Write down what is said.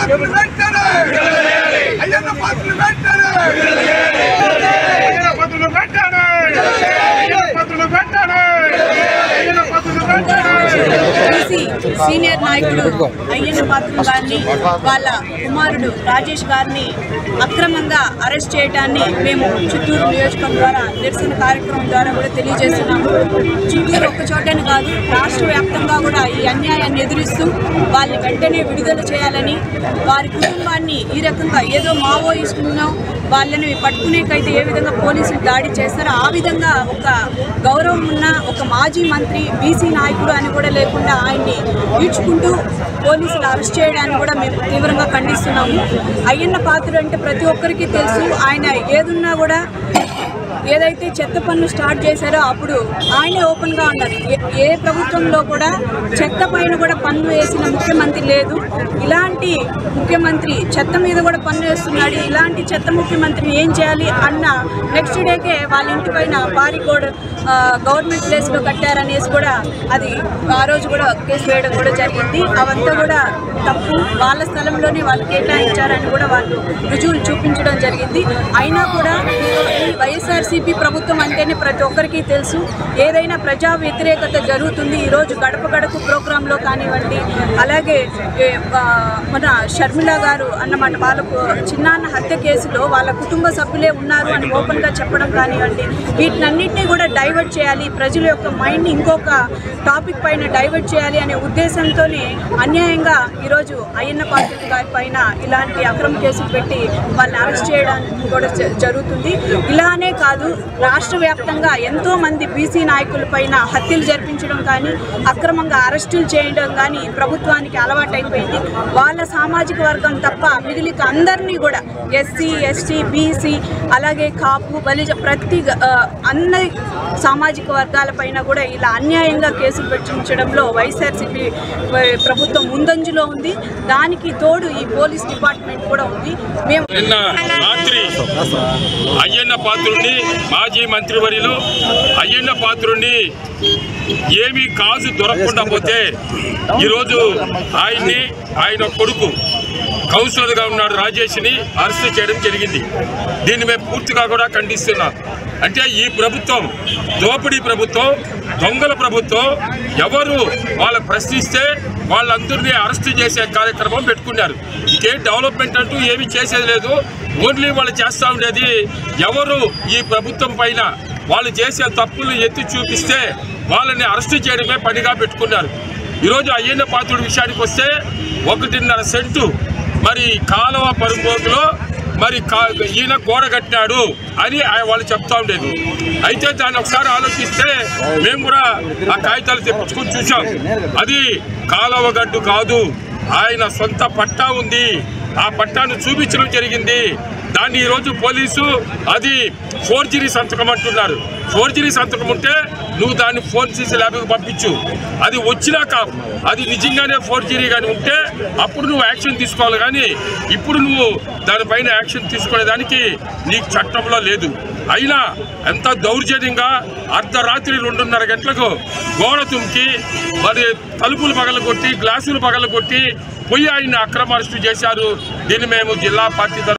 పాత్రలు వెంటనే అయ్యన్న పాత్రలు వెంటనే అయ్యన్న పత్రులు వెంటనే అయ్యన్న పత్రులు వెంటనే అయ్యన్న పత్రులు వెంటనే బీసీ సీనియర్ నాయకుడు అయ్యన్న పాత్ర గారిని వాళ్ళ కుమారుడు రాజేష్ గారిని అక్రమంగా అరెస్ట్ చేయడాన్ని మేము చిత్తూరు నియోజకవర్గం ద్వారా నిరసన కార్యక్రమం ద్వారా కూడా తెలియజేస్తున్నాము చిత్తూరు ఒక్క చోటని కాదు రాష్ట్ర వ్యాప్తంగా కూడా ఈ అన్యాయాన్ని ఎదురిస్తూ వాళ్ళని వెంటనే విడుదల చేయాలని వారి కుటుంబాన్ని ఈ రకంగా ఏదో మావోయిస్టులను వాళ్ళని పట్టుకునేకైతే ఏ విధంగా పోలీసులు దాడి చేస్తారో ఆ విధంగా ఒక గౌరవం ఉన్న ఒక మాజీ మంత్రి బీసీ నాయకుడు అని కూడా లేకుండా ఆయన్ని ఈడ్చుకుంటూ పోలీసులు అరెస్ట్ చేయడాన్ని కూడా మేము తీవ్రంగా ఖండిస్తున్నాము అయ్యన్న పాత్ర అంటే ప్రతి ఒక్కరికి తెలుసు ఆయన ఏదున్నా కూడా ఏదైతే చెత్త పన్ను స్టార్ట్ చేశారో అప్పుడు ఆయనే ఓపెన్గా ఉన్నారు ఏ- ఏ ప్రభుత్వంలో కూడా చెత్త పైన కూడా పన్ను వేసిన ముఖ్యమంత్రి లేదు ఇలాంటి ముఖ్యమంత్రి చెత్త మీద కూడా పన్ను వేస్తున్నాడు ఇలాంటి చెత్త ముఖ్యమంత్రిని ఏం చేయాలి అన్న నెక్స్ట్ డేకే వాళ్ళ ఇంటి పైన పారికోడ్ గవర్నమెంట్ ప్లేస్లో కట్టారనేసి కూడా అది ఆ రోజు కూడా కేసు వేయడం కూడా జరిగింది అవంతా కూడా తప్పు వాళ్ళ స్థలంలోనే వాళ్ళు కేటాయించారని కూడా వాళ్ళు రుజువులు చూపించడం జరిగింది అయినా కూడా ఈ వైఎస్ఆర్సీపీ ప్రభుత్వం అంటేనే ప్రతి ఒక్కరికి తెలుసు ఏదైనా ప్రజా వ్యతిరేకత జరుగుతుంది ఈరోజు గడప గడప ప్రోగ్రాంలో కానివ్వండి అలాగే ఏ, ఆ, మన షర్మిల గారు అన్నమాట వాళ్ళకు చిన్నాన్న హత్య కేసులో వాళ్ళ కుటుంబ సభ్యులే ఉన్నారు అని ఓపెన్గా చెప్పడం కానివ్వండి వీటినన్నింటినీ కూడా డైవర్ట్ చేయాలి ప్రజల యొక్క మైండ్ని ఇంకొక టాపిక్ పైన డైవర్ట్ చేయాలి అనే ఉద్దేశంతోనే అన్యాయంగా ఈరోజు అయ్యన్న పాత్ర గారి పైన ఇలాంటి అక్రమ కేసులు పెట్టి వాళ్ళని అరెస్ట్ చేయడానికి కూడా జ- జరుగుతుంది ఇలానే కాదు రాష్ట్ర వ్యాప్తంగా ఎంతో మంది బీసీ నాయకుల పైన హత్యలు జరిపించడం కానీ అక్రమంగా అరెస్టులు చేయడం కానీ ప్రభుత్వానికి అలవాటైపోయింది వాళ్ళ సామాజిక వర్గం తప్ప మిగిలిక అందరినీ కూడా ఎస్సీ ఎస్టీ బీసీ అలాగే కాపు బలిజ ప్రతి ఆ, అన్ని సామాజిక వర్గాల పైన కూడా ఇలా అన్యాయంగా కేసులు పెట్టించడంలో వైఎస్ఆర్సీపీ ప్రభుత్వం ముందంజలో ఉంది దానికి తోడు ఈ పోలీస్ డిపార్ట్మెంట్ కూడా ఉంది మేము నిన్న రాత్రి అయ్యన్న పాత్రుడిని మాజీ మంత్రివర్యులు అయ్యన్న పాత్రుడిని ఏమీ కాజు దొరకకుండా పోతే ఈరోజు ఆయన్ని ఆయన కొడుకు కౌన్సిలర్గా ఉన్నాడు రాజేష్ని అరెస్ట్ చేయడం జరిగింది దీన్ని మేము పూర్తిగా కూడా ఖండిస్తున్నాం అంటే ఈ ప్రభుత్వం దోపిడీ ప్రభుత్వం దొంగల ప్రభుత్వం ఎవరు వాళ్ళ ప్రశ్నిస్తే వాళ్ళందరినీ అరెస్ట్ చేసే కార్యక్రమం పెట్టుకున్నారు ఇంకేం డెవలప్మెంట్ అంటూ ఏమీ చేసేది లేదు ఓన్లీ వాళ్ళు చేస్తూ ఉండేది ఎవరు ఈ ప్రభుత్వం పైన వాళ్ళు చేసే తప్పులు ఎత్తి చూపిస్తే వాళ్ళని అరెస్ట్ చేయడమే పనిగా పెట్టుకున్నారు ఈరోజు అయ్యన్న పాత్రుడి విషయానికి వస్తే ఒకటిన్నర సెంటు మరి కాలువ పరుపోతులో మరి కా- ఈయన గోడ కట్టినాడు అని ఆ- వాళ్ళు చెప్తా ఉండేది అయితే దాన్ని ఒకసారి ఆలోచిస్తే మేము కూడా ఆ కాగితాలు తెప్పించుకొని చూసాం అది కాలువ గడ్డు కాదు ఆయన సొంత పట్టా ఉంది ఆ పట్టాను చూపించడం జరిగింది దాన్ని ఈరోజు పోలీసు అది ఫోర్జరీ సంతకం అంటున్నారు ఫోర్జరీ సంతకం ఉంటే నువ్వు దాన్ని ఫోన్ సీసీ ల్యాబ్కి పంపించు అది వచ్చినాక అది నిజంగానే ఫోర్జరీ కానీ ఉంటే అప్పుడు నువ్వు యాక్షన్ తీసుకోవాలి కానీ ఇప్పుడు నువ్వు దానిపైన యాక్షన్ తీసుకునేదానికి నీకు చట్టంలో లేదు అయినా ఎంత దౌర్జన్యంగా అర్ధరాత్రి రెండున్నర గంటలకు గోడ తుమ్కి మరి తలుపులు పగలగొట్టి గ్లాసులు పగలగొట్టి పొయ్యి ఆయన అక్రమ అరెస్టు చేశారు దీన్ని మేము జిల్లా పార్టీ తరఫున